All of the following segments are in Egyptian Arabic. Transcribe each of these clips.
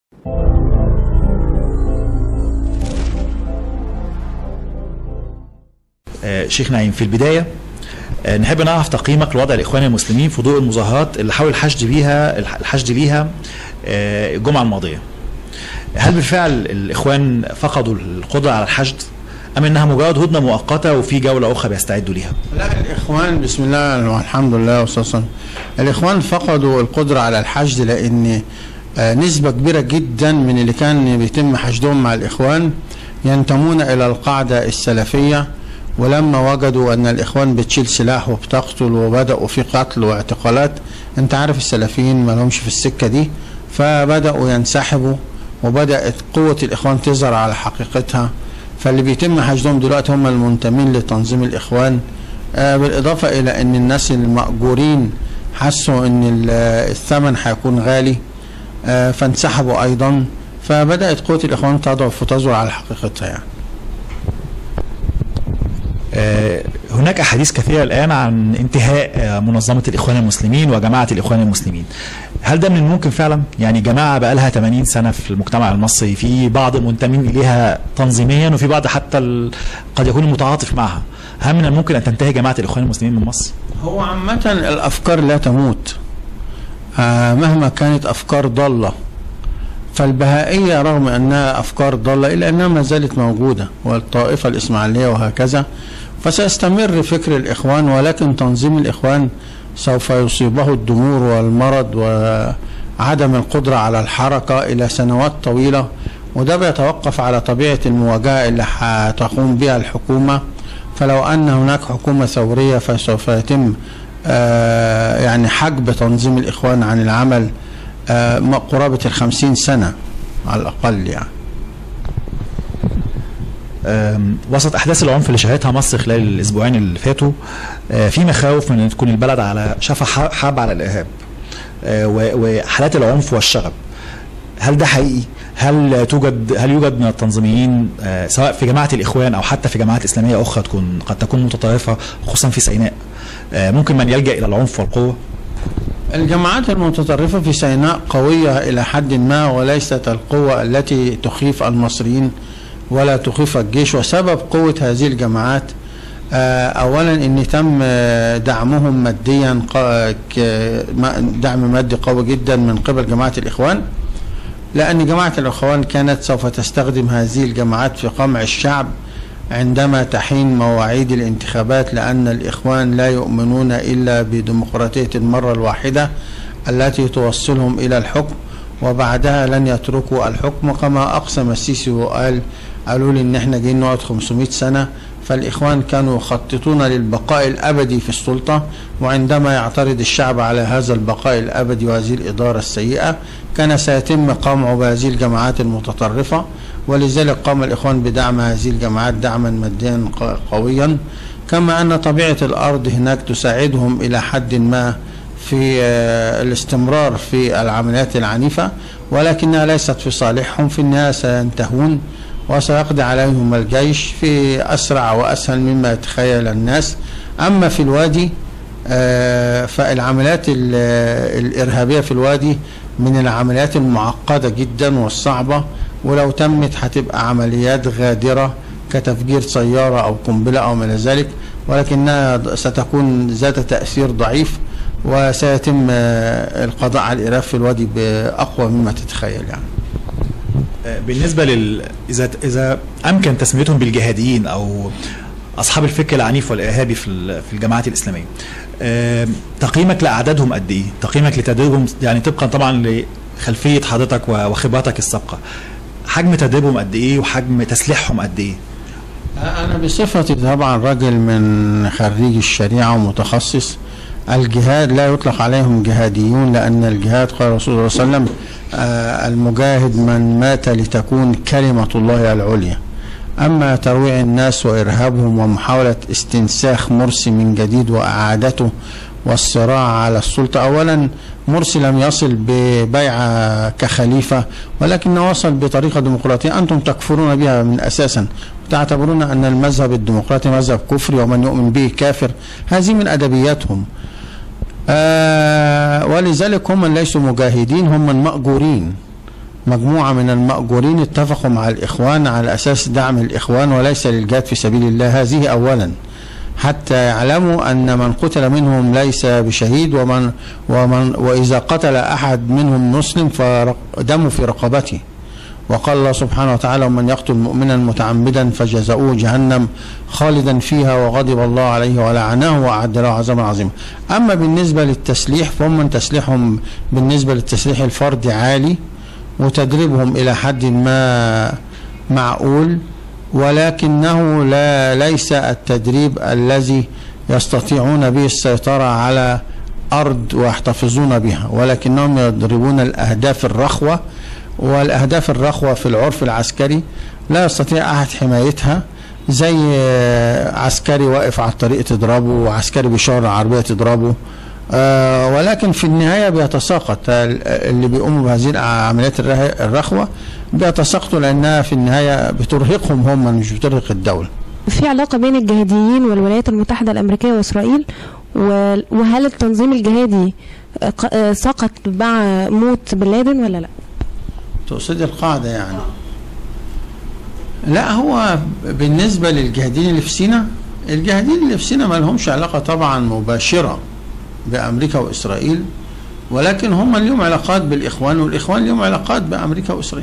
آه، شيخ نعيم في البداية آه، نحب نعرف تقييمك لوضع الإخوان المسلمين في ضوء المظاهرات اللي حاول الحشد بيها الحشد ليها آه، الجمعة الماضية هل بالفعل الإخوان فقدوا القدرة على الحشد أم إنها مجرد هدنة مؤقتة وفي جولة أخرى بيستعدوا ليها؟ لا الإخوان بسم الله والحمد لله والصلاة الإخوان فقدوا القدرة على الحشد لأن آه، نسبة كبيرة جدا من اللي كان بيتم حشدهم مع الإخوان ينتمون إلى القاعدة السلفية ولما وجدوا أن الإخوان بتشيل سلاح وبتقتل وبدأوا في قتل واعتقالات أنت عارف السلفيين ما لهمش في السكة دي فبدأوا ينسحبوا وبدأت قوة الإخوان تظهر على حقيقتها فاللي بيتم حشدهم دلوقتي هم المنتمين لتنظيم الإخوان آه، بالإضافة إلى أن الناس المأجورين حسوا أن ال- الثمن هيكون غالي آه، فانسحبوا أيضا فبدأت قوة الإخوان تضعف وتظهر على حقيقتها يعني آه، هناك أحاديث كثيرة الآن عن انتهاء آه، منظمة الإخوان المسلمين وجماعة الإخوان المسلمين هل ده من الممكن فعلا؟ يعني جماعة بقى لها 80 سنة في المجتمع المصري في بعض منتمين إليها تنظيميا وفي بعض حتى ال- قد يكون متعاطف معها هل من الممكن أن تنتهي جماعة الإخوان المسلمين من مصر؟ هو عامة الأفكار لا تموت آه، مهما كانت أفكار ضالة فالبهائية رغم أنها أفكار ضالة إلا أنها ما زالت موجودة والطائفة الإسماعيلية وهكذا فسيستمر فكر الإخوان ولكن تنظيم الإخوان سوف يصيبه الضمور والمرض وعدم القدرة على الحركة إلى سنوات طويلة وده بيتوقف على طبيعة المواجهة اللي هتقوم بها الحكومة فلو أن هناك حكومة ثورية فسوف يتم آه، يعني حجب تنظيم الإخوان عن العمل آه، ما قرابة الخمسين سنة على الأقل يعني آم، وسط احداث العنف اللي شهدتها مصر خلال الاسبوعين اللي فاتوا آه، في مخاوف من ان تكون البلد على شفا ح- حرب على الارهاب آه، و- وحالات العنف والشغب هل ده حقيقي؟ هل توجد هل يوجد من التنظيميين آه، سواء في جماعه الاخوان او حتى في جماعات اسلاميه اخرى تكون قد تكون متطرفه خصوصا في سيناء آه، ممكن من يلجا الى العنف والقوه؟ الجماعات المتطرفة في سيناء قوية إلى حد ما وليست القوة التي تخيف المصريين ولا تخيف الجيش وسبب قوة هذه الجماعات آه، أولا أن تم آه، دعمهم ماديا قا- ك- ما- دعم مادي قوي جدا من قبل جماعة الإخوان لأن جماعة الإخوان كانت سوف تستخدم هذه الجماعات في قمع الشعب عندما تحين مواعيد الانتخابات لأن الإخوان لا يؤمنون إلا بديمقراطية المرة الواحدة التي توصلهم إلى الحكم وبعدها لن يتركوا الحكم كما أقسم السيسي وقال قالوا لي إن إحنا جايين نقعد 500 سنة فالإخوان كانوا يخططون للبقاء الأبدي في السلطة وعندما يعترض الشعب على هذا البقاء الأبدي وهذه الإدارة السيئة كان سيتم قمعه بهذه الجماعات المتطرفة ولذلك قام الإخوان بدعم هذه الجماعات دعما ماديا ق- قويا كما أن طبيعة الأرض هناك تساعدهم إلى حد ما في آه، الاستمرار في العمليات العنيفة ولكنها ليست في صالحهم في النهاية سينتهون وسيقضي عليهم الجيش في أسرع وأسهل مما يتخيل الناس أما في الوادي آه، فالعمليات ال- الإرهابية في الوادي من العمليات المعقدة جدا والصعبة ولو تمت هتبقى عمليات غادرة كتفجير سيارة أو قنبلة أو ما إلى ذلك ولكنها ستكون ذات تأثير ضعيف وسيتم آه، القضاء على الإرهاب في الوادي بأقوى مما تتخيل يعني آه، بالنسبه لل اذا اذا امكن تسميتهم بالجهاديين او اصحاب الفكر العنيف والارهابي في ال- في الجماعات الاسلاميه آه، تقييمك لاعدادهم قد ايه تقييمك لتدريبهم يعني طبقا طبعا لخلفيه حضرتك و- وخبراتك السابقه حجم تدريبهم قد ايه وحجم تسليحهم قد ايه أنا بصفتي طبعا راجل من خريج الشريعة ومتخصص الجهاد لا يطلق عليهم جهاديون لأن الجهاد قال رسول الله صلى الله عليه وسلم آه، المجاهد من مات لتكون كلمة الله العليا أما ترويع الناس وإرهابهم ومحاولة استنساخ مرسي من جديد وإعادته والصراع على السلطة أولا مرسي لم يصل ببيعة كخليفة ولكنه وصل بطريقة ديمقراطية أنتم تكفرون بها من أساسا تعتبرون أن المذهب الديمقراطي مذهب كفري ومن يؤمن به كافر هذه من أدبياتهم آه ولذلك هم من ليسوا مجاهدين هم من مأجورين مجموعة من المأجورين اتفقوا مع الإخوان على أساس دعم الإخوان وليس للجهاد في سبيل الله هذه أولا حتى يعلموا أن من قتل منهم ليس بشهيد ومن, ومن وإذا قتل أحد منهم مسلم فدمه في رقبته وقال الله سبحانه وتعالى ومن يقتل مؤمنا متعمدا فجزاؤه جهنم خالدا فيها وغضب الله عليه ولعنه واعد له عذابا عظيما. اما بالنسبه للتسليح فهم من تسليحهم بالنسبه للتسليح الفردي عالي وتدريبهم الى حد ما معقول ولكنه لا ليس التدريب الذي يستطيعون به السيطره على ارض ويحتفظون بها ولكنهم يضربون الاهداف الرخوه والاهداف الرخوه في العرف العسكري لا يستطيع احد حمايتها زي عسكري واقف على الطريق تضربه وعسكري بيشاور العربيه تضربه آه ولكن في النهايه بيتساقط اللي بيقوموا بهذه العمليات الرخوه بيتساقطوا لانها في النهايه بترهقهم هم مش بترهق الدوله. في علاقه بين الجهاديين والولايات المتحده الامريكيه واسرائيل وهل التنظيم الجهادي سقط مع موت بن لادن ولا لا؟ تقصدي القاعدة يعني لا هو بالنسبة للجهادين اللي في سينا الجهادين اللي في سينا ما لهمش علاقة طبعا مباشرة بأمريكا وإسرائيل ولكن هم لهم علاقات بالإخوان والإخوان لهم علاقات بأمريكا وإسرائيل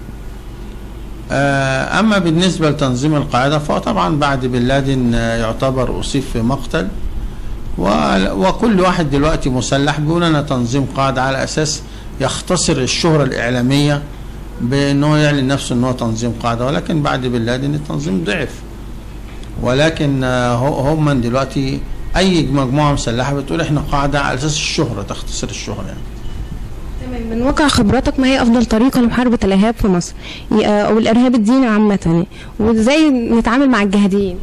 أما بالنسبة لتنظيم القاعدة فهو طبعا بعد بن لادن يعتبر أصيب في مقتل وكل واحد دلوقتي مسلح بيقول أنا تنظيم قاعدة على أساس يختصر الشهرة الإعلامية بأنه يعلن نفسه أنه تنظيم قاعدة ولكن بعد بن لادن التنظيم ضعف ولكن هم من دلوقتي أي مجموعة مسلحة بتقول إحنا قاعدة على أساس الشهرة تختصر الشهرة يعني تمام من واقع خبراتك ما هي افضل طريقه لمحاربه الارهاب في مصر او الارهاب الديني عامه وازاي نتعامل مع الجهاديين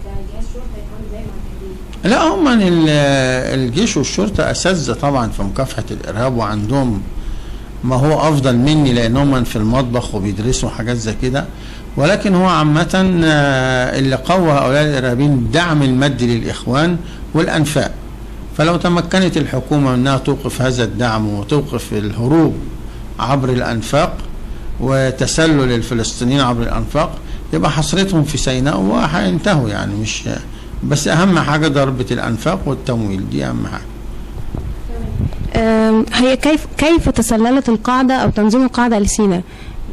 لا هم الجيش والشرطه اساتذه طبعا في مكافحه الارهاب وعندهم ما هو افضل مني لانهم في المطبخ وبيدرسوا حاجات زي كده ولكن هو عامة اللي قوى هؤلاء الارهابيين الدعم المادي للاخوان والانفاق فلو تمكنت الحكومة انها توقف هذا الدعم وتوقف الهروب عبر الانفاق وتسلل الفلسطينيين عبر الانفاق يبقى حصرتهم في سيناء وهينتهوا يعني مش بس اهم حاجه ضربه الانفاق والتمويل دي اهم حاجه هي كيف كيف تسللت القاعده او تنظيم القاعده لسيناء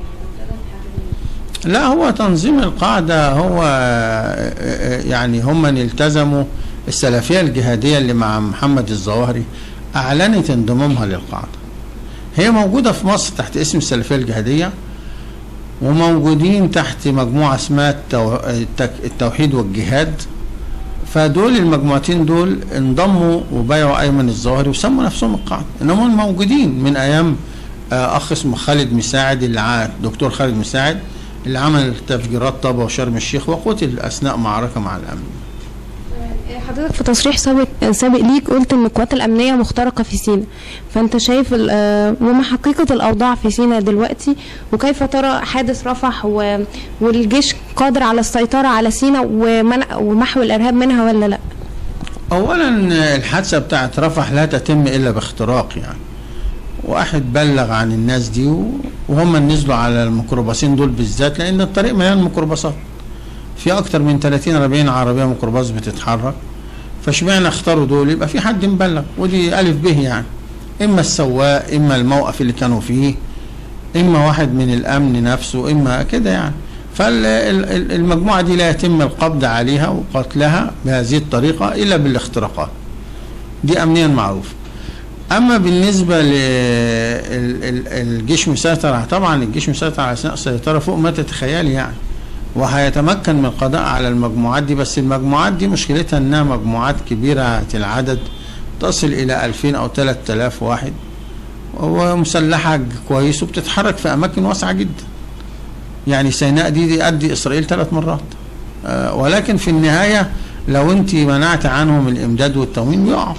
لا هو تنظيم القاعده هو يعني هم من التزموا السلفيه الجهاديه اللي مع محمد الظواهري اعلنت انضمامها للقاعده هي موجوده في مصر تحت اسم السلفيه الجهاديه وموجودين تحت مجموعه اسمها التوحيد والجهاد فدول المجموعتين دول انضموا وبايعوا ايمن الظاهري وسموا نفسهم القاعده انهم موجودين من ايام اخ اسمه خالد مساعد اللي دكتور خالد مساعد اللي عمل تفجيرات طابا وشرم الشيخ وقتل اثناء معركه مع الامن حضرتك في تصريح سابق سابق ليك قلت ان القوات الامنيه مخترقه في سيناء فانت شايف وما حقيقه الاوضاع في سيناء دلوقتي وكيف ترى حادث رفح و... والجيش قادر على السيطره على سيناء ومنع ومحو الارهاب منها ولا لا؟ اولا الحادثه بتاعت رفح لا تتم الا باختراق يعني واحد بلغ عن الناس دي وهم نزلوا على الميكروباصين دول بالذات لان الطريق مليان ميكروباصات في اكتر من 30 40 عربيه ميكروباص بتتحرك فاشمعنى اختاروا دول يبقى في حد مبلغ ودي الف به يعني اما السواق اما الموقف اللي كانوا فيه اما واحد من الامن نفسه اما كده يعني فالمجموعه دي لا يتم القبض عليها وقتلها بهذه الطريقه الا بالاختراقات دي امنيا معروف اما بالنسبه للجيش مسيطر طبعا الجيش مسيطر على سيناء سيطره فوق ما تتخيلي يعني وهيتمكن من القضاء على المجموعات دي بس المجموعات دي مشكلتها انها مجموعات كبيرة العدد تصل الى 2000 او 3000 واحد ومسلحة كويس وبتتحرك في اماكن واسعة جدا يعني سيناء دي, دي قد اسرائيل ثلاث مرات آه ولكن في النهاية لو انت منعت عنهم الامداد والتموين بيقعوا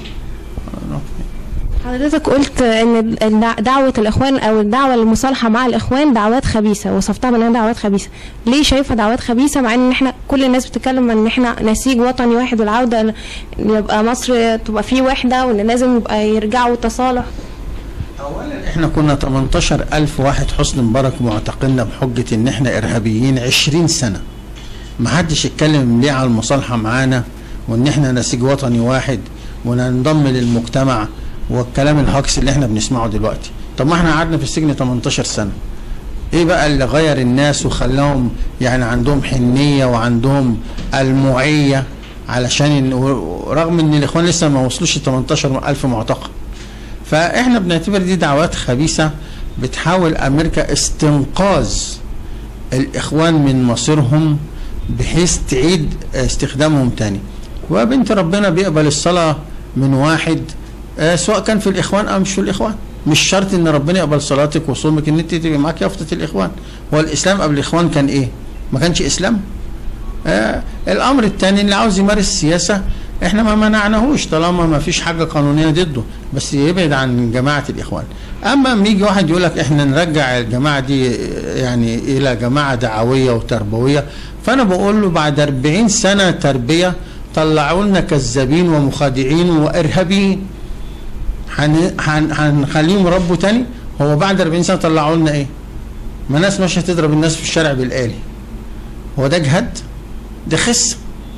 حضرتك قلت ان دعوه الاخوان او الدعوه للمصالحه مع الاخوان دعوات خبيثه وصفتها بانها دعوات خبيثه ليه شايفها دعوات خبيثه مع ان احنا كل الناس بتتكلم ان احنا نسيج وطني واحد والعوده يبقى مصر تبقى فيه وحده وان لازم يبقى يرجعوا تصالح اولا احنا كنا 18 الف واحد حسن مبارك معتقلنا بحجة ان احنا ارهابيين 20 سنة ما حدش اتكلم ليه على المصالحة معانا وان احنا نسيج وطني واحد وننضم للمجتمع والكلام الهاكس اللي احنا بنسمعه دلوقتي طب ما احنا قعدنا في السجن 18 سنة ايه بقى اللي غير الناس وخلاهم يعني عندهم حنية وعندهم الموعية علشان إن- رغم ان الاخوان لسه ما وصلوش ل 18 الف معتقل فاحنا بنعتبر دي دعوات خبيثة بتحاول امريكا استنقاذ الاخوان من مصيرهم بحيث تعيد استخدامهم تاني وبنت ربنا بيقبل الصلاة من واحد آه، سواء كان في الاخوان او مش في الاخوان مش شرط ان ربنا يقبل صلاتك وصومك ان انت تبقى معاك يافطة الاخوان هو الاسلام قبل الاخوان كان ايه ما كانش اسلام آه الامر الثاني اللي عاوز يمارس سياسه احنا ما منعناهوش طالما ما فيش حاجه قانونيه ضده بس يبعد عن جماعه الاخوان اما لما يجي واحد يقول لك احنا نرجع الجماعه دي يعني الى جماعه دعويه وتربويه فانا بقول له بعد 40 سنه تربيه طلعوا لنا كذابين ومخادعين وارهابيين هن- هن- هنخليهم يربوا تاني هو بعد 40 سنه طلعوا لنا ايه؟ ما ناس ماشيه تضرب الناس في الشارع بالآلي هو ده جهاد؟ ده خس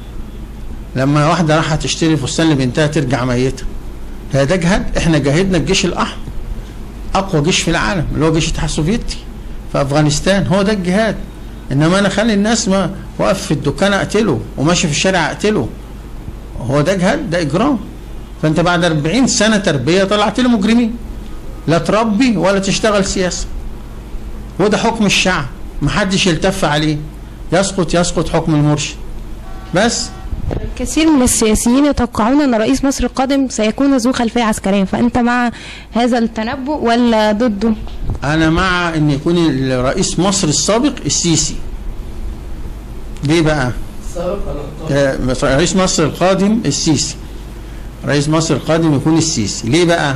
لما واحدة راحة تشتري فستان لبنتها ترجع ميتة ده ده جهاد احنا جاهدنا الجيش الأحمر أقوى جيش في العالم اللي هو جيش الاتحاد السوفيتي في أفغانستان هو ده الجهاد إنما أنا أخلي الناس ما واقف في الدكان أقتله وماشي في الشارع أقتله هو ده جهاد ده إجرام فأنت بعد 40 سنة تربية طلعت له مجرمين لا تربي ولا تشتغل سياسة وده حكم الشعب محدش يلتف عليه يسقط يسقط حكم المرشد بس كثير من السياسيين يتوقعون ان رئيس مصر القادم سيكون ذو خلفيه عسكريه فانت مع هذا التنبؤ ولا ضده؟ انا مع ان يكون رئيس مصر السابق السيسي ليه بقى آه، رئيس مصر القادم السيسي رئيس مصر القادم يكون السيسي ليه بقى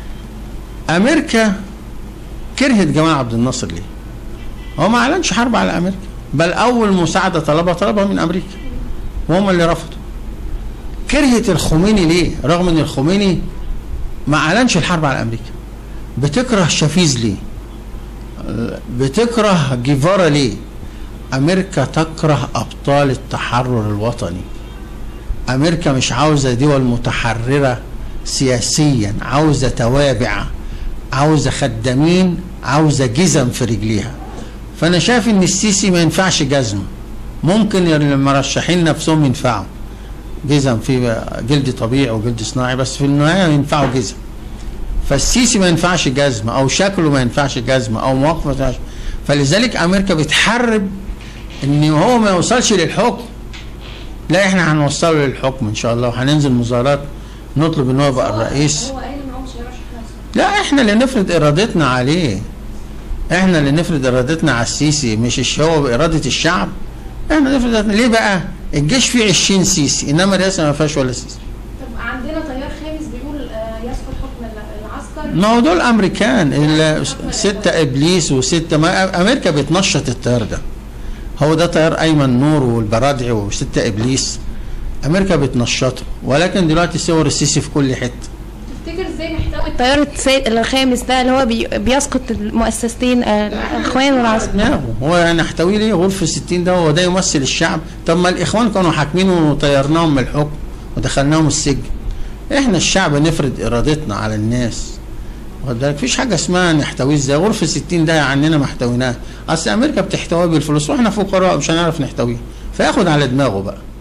امريكا كرهت جمال عبد الناصر ليه هو ما اعلنش حرب على امريكا بل اول مساعده طلبها طلبها من امريكا وهم اللي رفضوا كرهت الخميني ليه رغم ان الخميني ما اعلنش الحرب على امريكا بتكره شافيز ليه بتكره جيفارا ليه امريكا تكره ابطال التحرر الوطني امريكا مش عاوزه دول متحرره سياسيا عاوزه توابع عاوزه خدامين عاوزه جزم في رجليها فانا شايف ان السيسي ما ينفعش جزم ممكن المرشحين نفسهم ينفعوا جزم في جلد طبيعي وجلد صناعي بس في النهايه ينفعوا جزم فالسيسي ما ينفعش جزمة او شكله ما ينفعش جزمة او مواقفه ما ينفعش فلذلك امريكا بتحارب ان هو ما يوصلش للحكم لا احنا هنوصله للحكم ان شاء الله وهننزل مظاهرات نطلب ان هو يبقى الرئيس هو قال ان هو مش هيرشح نفسه لا احنا اللي نفرض ارادتنا عليه احنا اللي نفرض ارادتنا على السيسي مش الش- هو باراده الشعب احنا نفرض إرادتنا. ليه بقى الجيش فيه 20 سيسي انما الرئاسه ما فيهاش ولا سيسي طب عندنا تيار خامس بيقول يسقط حكم العسكر ما هو دول امريكان ال- ستة ابليس وستة ما امريكا بتنشط التيار ده هو ده تيار ايمن نور والبرادعي وستة ابليس امريكا بتنشطه ولكن دلوقتي صور السيسي في كل حته تفتكر ازاي نحتوي التيار السا- الخامس ده اللي هو بي- بيسقط المؤسستين آه، الاخوان والعسكر دماغه هو يعني نحتويه ليه غرفة 60 ده هو ده يمثل الشعب طب ما الاخوان كانوا حاكمين وطيرناهم من الحكم ودخلناهم السجن احنا الشعب نفرض ارادتنا على الناس واخد بالك مفيش حاجه اسمها نحتويه ازاي غرفه 60 ده عننا ما احتويناه اصل امريكا بتحتويه بالفلوس واحنا فقراء مش هنعرف نحتويه فياخد على دماغه بقى